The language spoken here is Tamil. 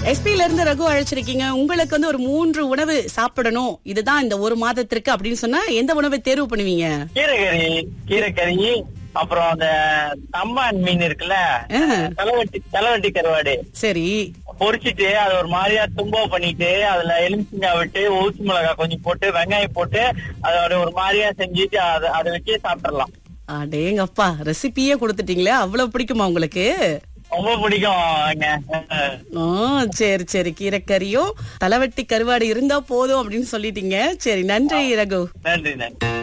எஸ்பில இருந்து ரகு அழைச்சிருக்கீங்க உங்களுக்கு வந்து ஒரு மூன்று உணவு சாப்பிடணும் இதுதான் இந்த ஒரு மாதத்திற்கு அப்படின்னு சொன்னா எந்த உணவை தேர்வு பண்ணுவீங்க கீரைக்கறி கீரைக்கறி அப்புறம் அந்த தம்பான் மீன் இருக்குல்ல ஆஹ். தலைவட்டி தலைவட்டி கருவாடு சரி பொரிச்சிட்டு அது ஒரு மாதிரியா தும்போ பண்ணிட்டு அதுல எலுமிச்சங்காய் விட்டு ஊசி மிளகாய் கொஞ்சம் போட்டு வெங்காயம் போட்டு அதோட ஒரு மாதிரியா செஞ்சுட்டு அதை அதை வச்சே சாப்பிடலாம் அடேங்கப்பா ரெசிபியே கொடுத்துட்டீங்களே அவ்வளவு பிடிக்குமா உங்களுக்கு ரொம்ப பிடிக்கும் ஓ சரி சரி கீரைக்கறியும் தலைவட்டி கருவாடு இருந்தா போதும் அப்படின்னு சொல்லிட்டீங்க சரி நன்றி ரகு நன்றி நன்றி